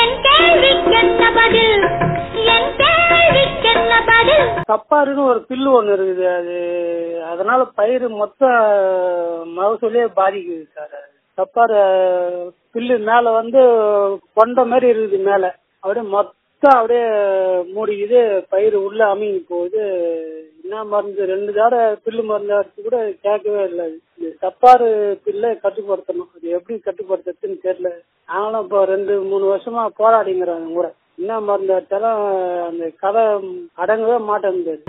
என் கேள்விக்கென்ன பதில் என் கேள்விக்கென்ன பதில் கப்பாருன்னு ஒரு பில்லு ஒண்ணு இருக்குது அது அதனால பயிர் மொத்த மகசூலே பாதிக்குது சார் கப்பாரு பில்லு மேல வந்து கொண்ட மாதிரி இருக்குது மேல அப்படியே மொத்தம் அப்படியே மூடிக்குது பயிர் உள்ள அமைங்கி போகுது என்ன மருந்து ரெண்டு தடவை பில்லு மருந்து அடிச்சு கூட கேட்கவே இல்லை இந்த கப்பாரு பில்லை கட்டுப்படுத்தணும் அது எப்படி கட்டுப்படுத்துறதுன்னு தெரியல நாங்களும் இப்போ ரெண்டு மூணு வருஷமா போராடிங்கிறோம் கூட என்ன மருந்து அடிச்சாலும் அந்த கதை அடங்கவே மாட்டேங்குது